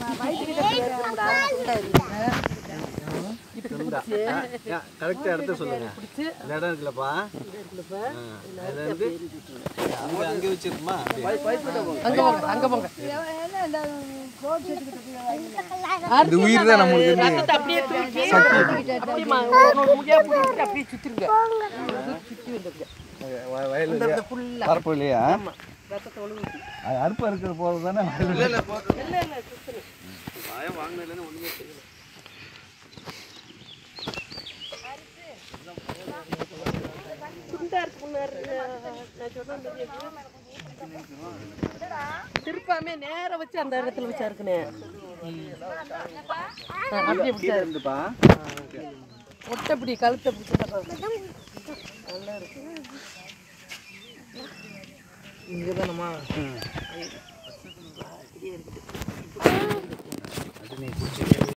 கரெக்டா இடத்த சொல்லுங்க இந்த இடம் இருக்குல்லப்பா ஆ, அதுல இருந்து அங்க அங்க வச்சிருக்குமா அங்க போங்க அங்க போங்க இது உயிர் தான் நம்மளுக்கு இருந்து ரத்தத்தை அப்படியே தூக்கி அப்படியே ம- ஒரு ஒரு முடியா பிடிச்சிட்டு அப்படியே சுத்திருங்க சுத்தி வந்துருங்க இந்த இந்த ஃபுல்லா பரப்பு இல்லையா ரத்தத்தை ஒழுங்கு அது அறுப்பு இருக்கிற போகிறது தானே இல்ல இல்ல சுத்துங்க பயம் வாங்கினதுல ஒண்ணுமே தெரியல குண்டா இருக்கு முன்னாடி நான் சொன்னேன் தெரியுமா? திருப்பாமே நேரா வச்சு அந்த இடத்துல வச்சா இருக்குனே அப்படியே பிடிச்சா இருந்துப்பா ஒட்டை பிடி கழுத்தை பிடிச்சி நல்லா இருக்கு இங்கே தானம்மா அது நீ பிடிச்சி